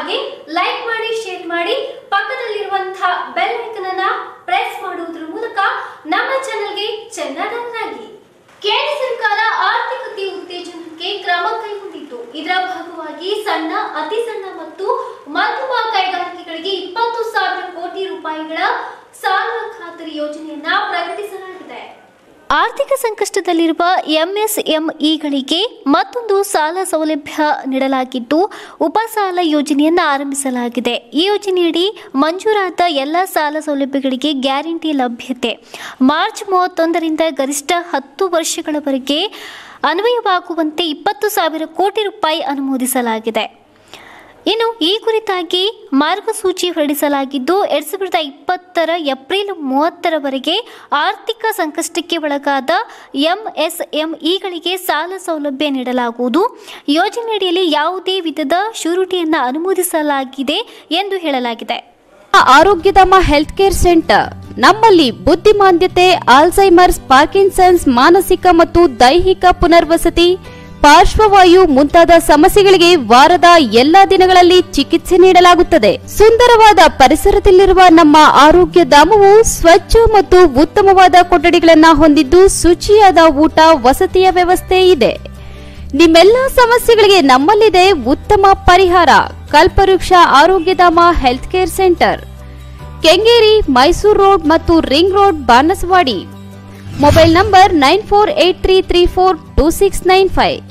ಹಾಗೆ ಲೈಕ್ ಮಾಡಿ ಶೇರ್ ಮಾಡಿ ಪಕ್ಕದಲ್ಲಿರುವಂತಹ ಬೆಲ್ ಐಕನ್ ಅನ್ನ ಪ್ರೆಸ್ ಮಾಡುವುದರ ಮೂಲಕ ನಮ್ಮ ಚಾನೆಲ್ಗೆ ಚೆನ್ನಾಗಿ ಕೇಂದ್ರ ಸರ್ಕಾರ ಆರ್ಥಿಕತೆ ಉತ್ತೇಜನಕ್ಕೆ ಕ್ರಮ ಕೈಗೊಂಡಿದ್ದು ಇದರ ಭಾಗವಾಗಿ ಸಣ್ಣ ಅತಿ ಸಣ್ಣ ಮತ್ತು ಮಧ್ಯಮ ಕೈಗಾರಿಕೆಗಳಿಗೆ ಇಪ್ಪತ್ತು ಸಾವಿರ ಕೋಟಿ ರೂಪಾಯಿಗಳ ಸಾಲ ಖಾತರಿ ಯೋಜನೆಯನ್ನ ಪ್ರಕಟಿಸಲಾಗಿದೆ ಆರ್ಥಿಕ ಸಂಕಷ್ಟದಲ್ಲಿರುವ ಎಂಎಸ್ಎಂಇಗಳಿಗೆ ಮತ್ತೊಂದು ಸಾಲ ಸೌಲಭ್ಯ ನೀಡಲಾಗಿದ್ದು ಉಪಸಾಲ ಯೋಜನೆಯನ್ನು ಆರಂಭಿಸಲಾಗಿದೆ ಈ ಯೋಜನೆಯಡಿ ಮಂಜೂರಾದ ಎಲ್ಲ ಸಾಲ ಸೌಲಭ್ಯಗಳಿಗೆ ಗ್ಯಾರಂಟಿ ಲಭ್ಯತೆ ಮಾರ್ಚ್ ಮೂವತ್ತೊಂದರಿಂದ ಗರಿಷ್ಠ ಹತ್ತು ವರ್ಷಗಳವರೆಗೆ ಅನ್ವಯವಾಗುವಂತೆ ಇಪ್ಪತ್ತು ಸಾವಿರ ಕೋಟಿ ರೂಪಾಯಿ ಅನುಮೋದಿಸಲಾಗಿದೆ ಇನ್ನು ಈ ಕುರಿತಾಗಿ ಮಾರ್ಗಸೂಚಿ ಹೊರಡಿಸಲಾಗಿದ್ದು ಎರಡ್ ಸಾವಿರದ ಇಪ್ಪತ್ತರ ಏಪ್ರಿಲ್ ಮೂವತ್ತರವರೆಗೆ ಆರ್ಥಿಕ ಸಂಕಷ್ಟಕ್ಕೆ ಒಳಗಾದ ಎಂಎಸ್ಎಂಇಗಳಿಗೆ ಸಾಲ ಸೌಲಭ್ಯ ನೀಡಲಾಗುವುದು ಯೋಜನೆಯಡಿಯಲ್ಲಿ ಯಾವುದೇ ವಿಧದ ಶೂರಿಟಿಯನ್ನು ಅನುಮೋದಿಸಲಾಗಿದೆ ಎಂದು ಹೇಳಲಾಗಿದೆ ಆರೋಗ್ಯಧಾಮ ಹೆಲ್ತ್ ಕೇರ್ ಸೆಂಟರ್ ನಮ್ಮಲ್ಲಿ ಬುದ್ಧಿಮಾಂದ್ಯತೆ ಆಲ್ಝೈಮರ್ಸ್ ಪಾರ್ಕಿನ್ಸನ್ಸ್ ಮಾನಸಿಕ ಮತ್ತು ದೈಹಿಕ ಪುನರ್ವಸತಿ ಪಾರ್ಶ್ವವಾಯು ಮುಂತಾದ ಸಮಸ್ಯೆಗಳಿಗೆ ವಾರದ ಎಲ್ಲಾ ದಿನಗಳಲ್ಲಿ ಚಿಕಿತ್ಸೆ ನೀಡಲಾಗುತ್ತದೆ ಸುಂದರವಾದ ಪರಿಸರದಲ್ಲಿರುವ ನಮ್ಮ ಆರೋಗ್ಯ ಧಾಮವು ಸ್ವಚ್ಛ ಮತ್ತು ಉತ್ತಮವಾದ ಕೊಠಡಿಗಳನ್ನು ಹೊಂದಿದ್ದು ಶುಚಿಯಾದ ಊಟ ವಸತಿಯ ವ್ಯವಸ್ಥೆ ಇದೆ ನಿಮ್ಮೆಲ್ಲ ಸಮಸ್ಯೆಗಳಿಗೆ ನಮ್ಮಲ್ಲಿದೆ ಉತ್ತಮ ಪರಿಹಾರ Kalpavriksha Arogyadhama health care centre Kengeri Mysuru road ಮತ್ತು ring road Banaswadi mobile number nine four eight three three four two six nine five